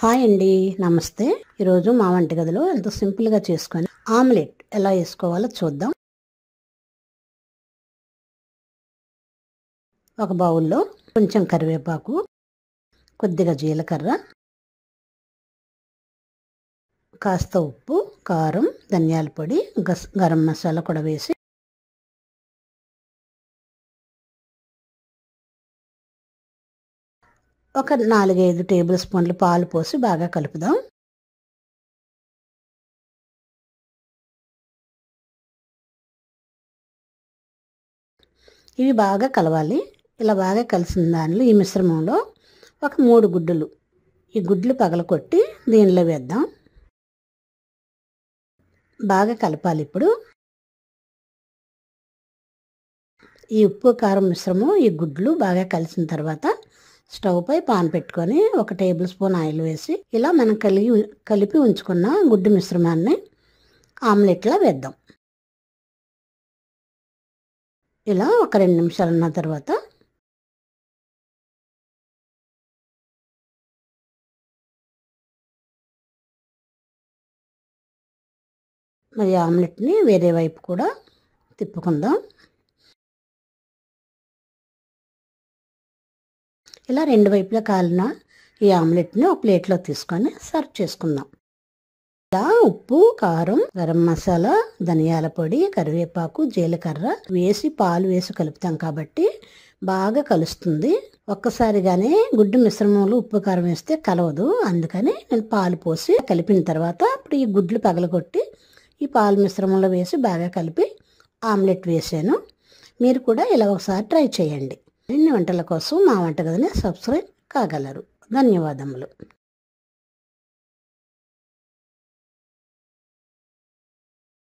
hi అండి నమస్తే ఈరోజు మా వంటగదిలో ఎంతో సింపుల్గా చేసుకొని ఆమ్లెట్ ఎలా వేసుకోవాలో చూద్దాం ఒక బౌల్లో కొంచెం కరివేపాకు కొద్దిగా జీలకర్ర కాస్త ఉప్పు కారం ధనియాల పొడి గస్ గరం మసాలా కూడా వేసి ఒక నాలుగైదు టేబుల్ స్పూన్లు పాలు పోసి బాగా కలుపుదాం ఇవి బాగా కలవాలి ఇలా బాగా కలిసిన దానిలో ఈ మిశ్రమంలో ఒక మూడు గుడ్డులు ఈ గుడ్లు పగలకొట్టి దీనిలో వేద్దాం బాగా కలపాలి ఇప్పుడు ఈ ఉప్పు కారం మిశ్రమం ఈ గుడ్లు బాగా కలిసిన తర్వాత స్టవ్ పై పాన్ పెట్టుకొని ఒక టేబుల్ స్పూన్ ఆయిల్ వేసి ఇలా మనం కలిగి కలిపి ఉంచుకున్న గుడ్డు మిశ్రమాన్ని ఆమ్లెట్లా వేద్దాం ఇలా ఒక రెండు నిమిషాలు ఉన్న తర్వాత మరి ఆమ్లెట్ని వేరే వైపు కూడా తిప్పుకుందాం ఇలా రెండు వైపులా కాలిన ఈ ఆమ్లెట్ని ఒక ప్లేట్లో తీసుకొని సర్వ్ చేసుకుందాం ఇలా ఉప్పు కారం గరం మసాలా ధనియాల పొడి కరివేపాకు జీలకర్ర వేసి పాలు వేసి కలుపుతాం కాబట్టి బాగా కలుస్తుంది ఒక్కసారిగానే గుడ్డు మిశ్రమంలో ఉప్పు కారం వేస్తే కలవదు అందుకని నేను పాలు పోసి కలిపిన తర్వాత ఇప్పుడు ఈ గుడ్లు పగలగొట్టి ఈ పాలు మిశ్రమంలో వేసి బాగా కలిపి ఆమ్లెట్ వేసాను మీరు కూడా ఇలా ఒకసారి ట్రై చేయండి మరిన్ని వంటల కోసం మా వంటగదిని సబ్స్క్రైబ్ కాగలరు ధన్యవాదములు